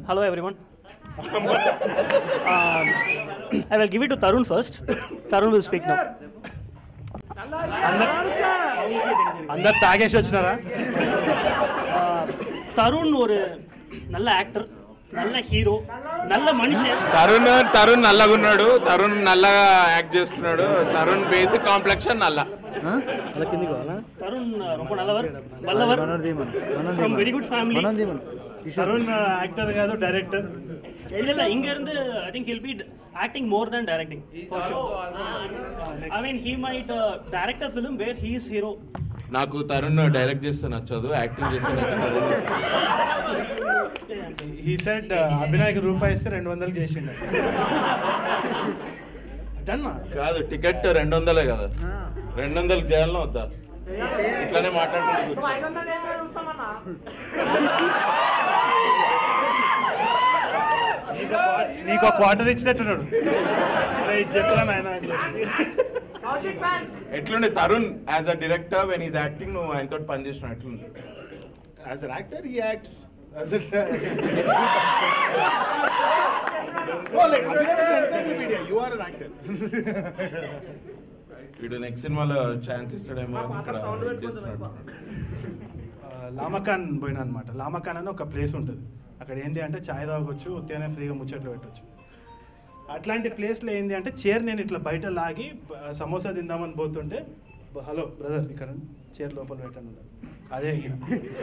Hello, everyone. um, I will give it to Tarun first. Tarun will speak now. అందరు తాగేసి వచ్చినారా Uh, Tarun ஒரு நல்ல ஆக்டர் நல்ல హీరో நல்ல మనిషి తరుణ్ తరుణ్ నల్లగా ఉన్నాడు తరుణ్ నల్లగా యాక్ట్ చేస్తున్నాడు తరుణ్ బేసిక్ కాంప్లెక్షన్ నల్ల తరుణ్ ரொம்ப நல்லவர் வல்லவர் from very good family Tarun actor కాదు డైరెక్టర్ இல்ல இல்ல இங்க இருந்து I think he'll be acting more than directing for sure i mean he might uh, direct a film where he is hero నాకు తరుణ్ డైరెక్ట్ చేస్తే నచ్చదు యాక్టింగ్ చేస్తే నచ్చుతుంది ఈ సెడ్ అభినయ్ రూపాయి ఇస్తే రెండు వందలు చేసిండు డన్నా కాదు టికెట్ రెండు వందలే కదా రెండు వందలకి చేయాలన్నా వద్దా ఇట్లానే మాట్లాడుకుంటూ కూర్చో. నీకు ఒక క్వార్టర్ ఇచ్చినట్టున్నాడు అరే ఇది చెప్పరా నాయన అని చెప్పి. ఎట్లుండే Tarun as a director when is acting నువ్వు ఆయనతో పని చేసిన ఎట్లుంది As an actor, he acts. As a, no, like Abhinay is an encyclopedia. You are an actor. వీడు నెక్స్ట్ సినిమాలో ఛాన్స్ ఇస్తాడేమో అని ఇక్కడ వెయిట్ చేస్తున్నాడు ఆ, లామకాన్ పోయినా అనమాట లామకాన్ అని ఒక ప్లేస్ ఉంటుంది అక్కడ ఏంటి అంటే చాయ్ తాగొచ్చు ఉత్తిగానే ఫ్రీగా ముచ్చట్లు పెట్టొచ్చు అట్లాంటి ప్లేస్లో ఏంటి అంటే చైర్ నేను ఇట్లా బయట లాగి బ- సమోసా తిందామని పోతుంటే బ- హలో బ్రదర్ ఇక్కడ చైర్ లోపల పెట్టండి అన్నారు. అదే ఈయన.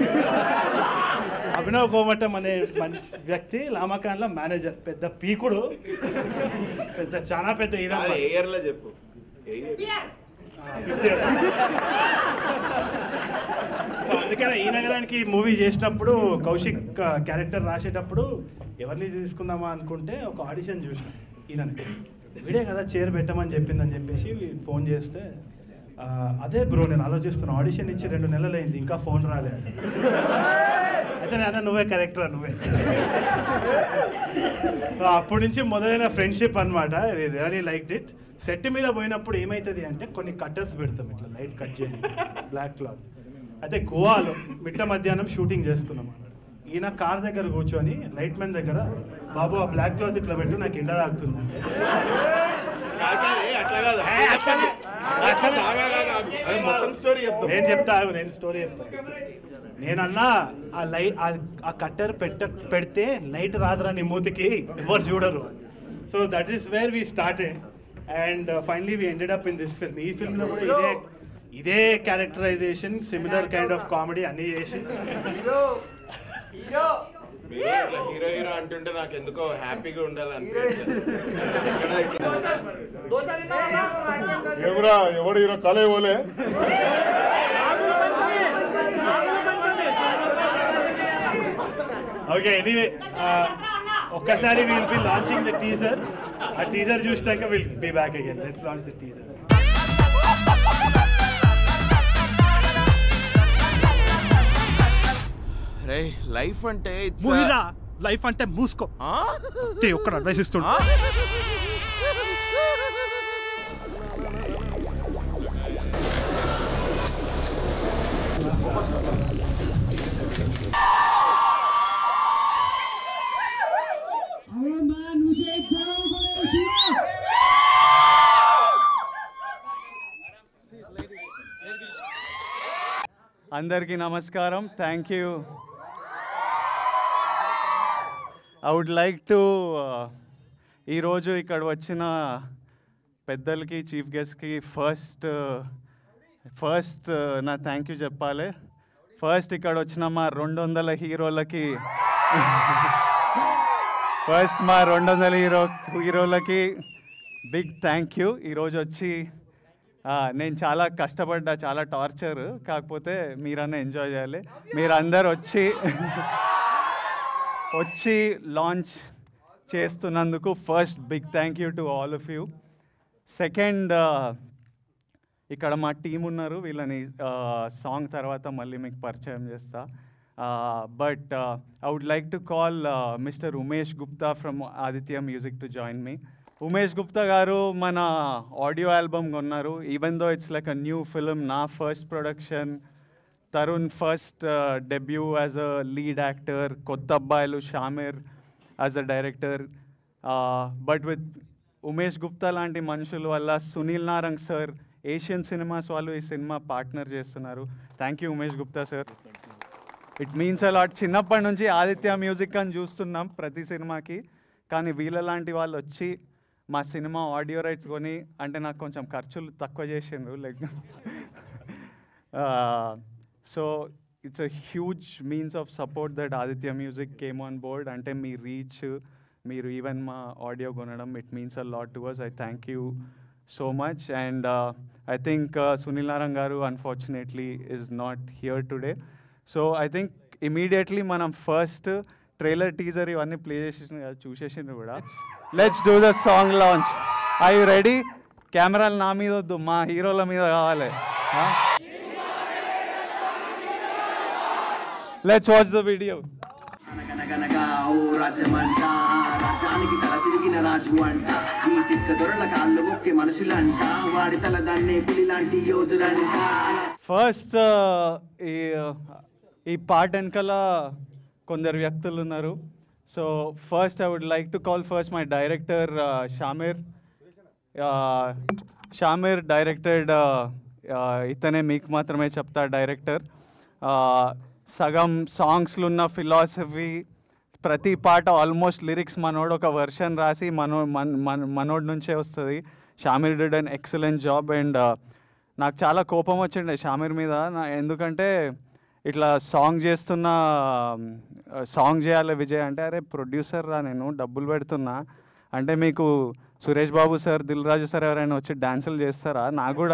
అభినవ్ కోమటం అనే మంచి వ్యక్తి లామకాన్లో మేనేజర్ పెద్ద పీకుడు పెద్ద చాలా పెద్ద హీరో ఏ ఇయర్ లో చెప్పు ఏ year? సో అందుకనే ఈ నగరానికి మూవీ చేసినప్పుడు కౌశిక్ క్యారెక్టర్ రాసేటప్పుడు ఎవరిని తీసుకుందామా అనుకుంటే ఒక ఆడిషన్ చూసిన ఈయనని వీడే కదా చైర్ పెట్టమని చెప్పిందని చెప్పేసి ఫోన్ చేస్తే ఆ, అదే బ్రో నేను ఆలోచిస్తున్నా ఆడిషన్ ఇచ్చి రెండు నెలలు అయింది ఇంకా ఫోన్ రాలేదు అయితే నాన్న నువ్వే కరెక్టరా నువ్వే సో అప్పటి నుంచి మొదలైన ఫ్రెండ్షిప్ అనమాట రియలీ లైక్ ఇట్ సెట్ మీద పోయినప్పుడు ఏమవుతుంది అంటే కొన్ని కట్టర్స్ పెడతాం ఇట్లా లైట్ కట్ చేయండి బ్లాక్ క్లాత్ అయితే గోవాలో మిట్ట మధ్యాహ్నం షూటింగ్ చేస్తున్నాం అన్నమాట ఈయన కార్ దగ్గర కూర్చొని లైట్ మ్యాన్ దగ్గర బాబు ఆ బ్లాక్ క్లాత్ ఇట్లా పెట్టు నాకు ఎండ తాగుతుంది అట్లా కాదు అట్లా కాదు, ఆగు, ఆగు, ఆగు. అది మొత్తం స్టోరీ చెప్తాం నేను చెప్తా ఆగు, నేను స్టోరీ చెప్తా నేనన్నా ఆ లై ఆ- ఆ కట్టర్ పెట్ట పెడితే లైట్ రాదురా నీ మూతికి ఎవరు చూడరు so that is where we started and finally we ended up in this film ఈ ఫిల్మ్లో కూడా ఇదే ఇదే characterisation similar kind of comedy అన్నీ చేసి మీరు ఇట్లా హీరో హీరో అంటుంటే నాకు ఎందుకో హ్యాపీగా ఉండాలనిపించలేదు ఎక్కడ ఇట్లా ఎవరా ఎవడు హీరో కలే పోలే ఓకే ఎనీవే ఒక్కసారి will be launching the teaser ఆ టీజర్ చూసినాక will be back again let's launch the teaser రే లైఫ్ అంటే it's a- మూవీరా లైఫ్ అంటే మూసుకో ఆ? ఒక్కడ అడ్వైస్ ఇస్తుంటా ఆ? అందరికీ నమస్కారం thank you I would like to ఈరోజు ఇక్కడ వచ్చిన పెద్దలకి చీఫ్ గెస్ట్కి ఫస్ట్ ఫస్ట్ నా థ్యాంక్ యూ చెప్పాలి ఫస్ట్ ఇక్కడ వచ్చిన మా రెండు వందల హీరోలకి ఫస్ట్ మా రెండు వందల హీరో హీరోలకి బిగ్ థ్యాంక్ యూ ఈరోజు వచ్చి ఆ, నేను చాలా కష్టపడ్డా చాలా టార్చర్ కాకపోతే మీరన్నా ఎంజాయ్ చేయాలి మీరందరు వచ్చి వచ్చి లాంచ్ చేస్తున్నందుకు first big thank you to all of you second ఇక్కడ మా టీం ఉన్నారు వీళ్ళని సాంగ్ తర్వాత మళ్ళీ మీకు పరిచయం చేస్తా but I would like to call mister Umesh Gupta from Aditya music to join me Umesh Gupta గారు మన ఆడియో ఆల్బమ్ కొన్నారు even though it's like a new film నా first production Tarun first debut as a lead actor కొత్త అబ్బాయిలు Shameer as a director but with Umesh Gupta లాంటి మనుషుల వల్ల Sunil Narang sir Asian cinemas వాళ్ళు ఈ సినిమా పార్ట్నర్ చేస్తున్నారు thank you Umesh Gupta sir it means a lot చిన్నప్పటి నుంచి ఆదిత్య మ్యూజిక్ అని చూస్తున్నాం ప్రతి సినిమాకి కానీ వీళ్ళ లాంటి వాళ్ళు వచ్చి మా సినిమా ఆడియో రైట్స్ కొని అంటే నాకు కొంచెం ఖర్చులు తక్కువ చేసిండ్రు like so it's a huge means of support that Aditya music came on board అంటే మీ రీచ్ మీరు ఈవెన్ మా ఆడియో కొనడం it means a lot to us I thank you so much and I think Sunil Narayana గారు unfortunately is not here today so I think immediately మనం first trailer teaser ఇవన్నీ play చేసేసిన కదా చూసేసిండ్రు కూడా let's do the song launch I you ready కెమెరాలు నా మీద వద్దు మా హీరోల మీద కావాలి లెట్స్ వాచ్ ద వీడియో అనగనగనగా ఓ రాజ్యమంట రాజ్యానికి తల తిరిగిన రాజు అంట ఈ తిక్క దొరల కాళ్ళు మొక్కే మనుషులంట వాడి తల దాన్నే పులి లాంటి యోధులంట ఫస్ట్ ఈ ఈ పాట వెనకాల కొందరు వ్యక్తులు ఉన్నారు so first I would like to call first my director Shameer Shameer directed ఇతనే మీకు మాత్రమే చెప్తా డైరెక్టర్ సగం సాంగ్స్లో ఉన్న ఫిలాసఫీ ప్రతి పాట ఆల్మోస్ట్ లిరిక్స్ మనోడు ఒక వర్షన్ రాసి మనో మన మన మనోడి నుంచే వస్తుంది Shameer did an excellent job and నాకు చాలా కోపం వచ్చిండే షామీర్ మీద నా ఎందుకంటే ఇట్లా సాంగ్ చేస్తున్న సాంగ్ చేయాలి విజయ్ అంటే అరే ప్రొడ్యూసర్ రా నేను డబ్బులు పెడుతున్నా అంటే మీకు సురేష్ బాబు సార్ దిల్ రాజు సార్ ఎవరైనా వచ్చి డ్యాన్సులు చేస్తారా నాకు కూడా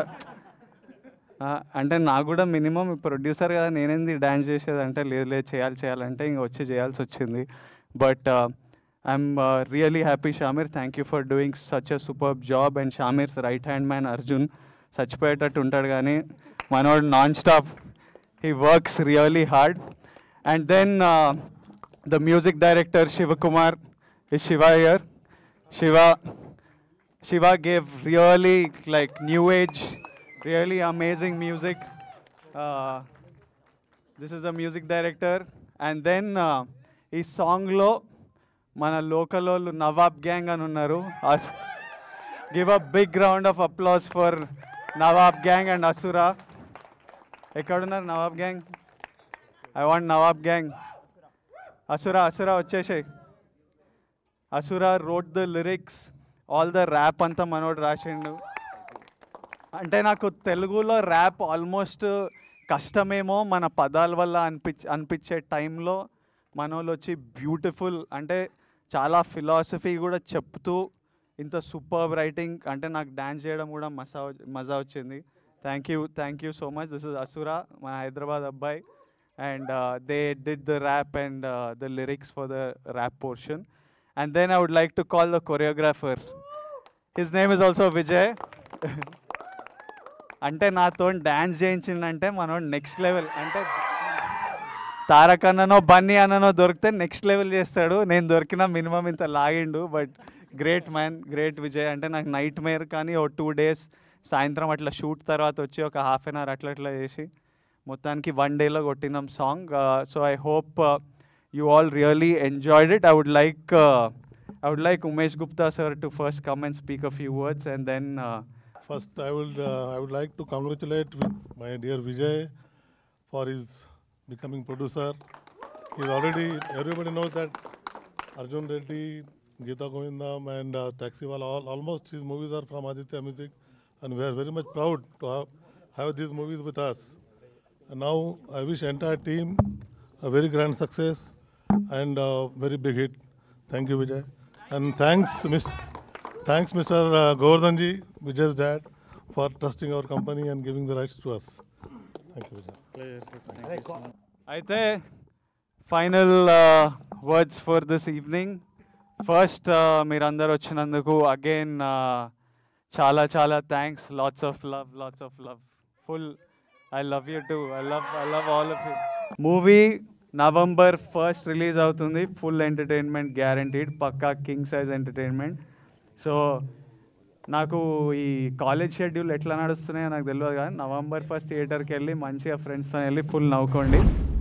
ఆ, అంటే నాకు కూడా మినిమం ప్రొడ్యూసర్ కదా నేనేంది డ్యాన్స్ చేసేది అంటే లేదు లేదు చేయాలి చేయాలంటే ఇంక వచ్చి చేయాల్సి వచ్చింది but I'm really happy Shameer thank you for doing such a super job and Shameer's right hand man Arjun చచ్చిపోయేటట్టు ఉంటాడు కానీ మనోడు non stop he works really hard and then the music director Shivakumar is Shiva here Shiva Shiva gave really like new age, really amazing music. Uh, this is the music director. And then uh, ఈ సాంగ్లో మన local వాళ్ళు Nawab gang అని ఉన్నారు give a big round of applause for Nawab gang and Asura ఎక్కడున్నారు Nawab gang I want Nawab gang Asura Asura వచ్చేసాయి Asura wrote the lyrics all the rap అంతా మనోడు రాసిండు అంటే నాకు తెలుగులో ర్యాప్ ఆల్మోస్ట్ కష్టమేమో మన పదాల వల్ల అనిపించ అనిపించే టైంలో మనోళ్ళు వచ్చి బ్యూటిఫుల్ అంటే చాలా ఫిలాసఫీ కూడా చెప్తూ ఇంత సూపర్ రైటింగ్ అంటే నాకు డ్యాన్స్ చేయడం కూడా మసా మజా వచ్చింది thank you thank you so much this is Asura మా హైదరాబాద్ అబ్బాయి and they did the rap and the lyrics for the rap portion And then I would like to call the choreographer. His name is also Vijay. అంటే నాతో dance చేయించిండంటే మనోడు next level అంటే తారక్ అన్ననో బన్నీ అన్ననో దొరికితే next level చేస్తాడు నేను దొరికిన minimum ఇంత లాగిండు but great man great Vijay అంటే నాకు నైట్ మేర్ కానీ ఓ టూ డేస్ సాయంత్రం అట్లా షూట్ తర్వాత వచ్చి ఒక హాఫ్ అన్ అవర్ అట్లా అట్లా చేసి మొత్తానికి వన్ డేలో కొట్టినాం song so I hope you all really enjoyed it. I would like uh, I would like Umesh Gupta sir to first come and speak a few words, and then uh, First, I would uh, I would like to congratulate Vi- my dear Vijay for his becoming producer. He's already everybody knows that Arjun Reddy, Geeta Govindam, and uh, Taxiwala, all, almost his movies are from Aditya Music, and we are very much proud to have, have these movies with us. And now I wish entire team a very grand success and uh, very big hit. Thank you, Vijay. And thanks, Miss, thanks, Mr. Uh, Govardhanji, Vijay's dad, for trusting our company and giving the rights to us. Thank you, Vijay. అయితే final words for this evening first మీరందరూ వచ్చినందుకు again చాలా చాలా thanks lots of love lots of love full I love you too I love I love all of you movie November first release అవుతుంది full entertainment guaranteed పక్కా king size entertainment so నాకు ఈ college schedule ఎట్లా నడుస్తున్నాయో నాకు తెలియదు కానీ November first థియేటర్కి వెళ్ళి మంచిగా ఫ్రెండ్స్తో వెళ్ళి ఫుల్ నవ్వుకోండి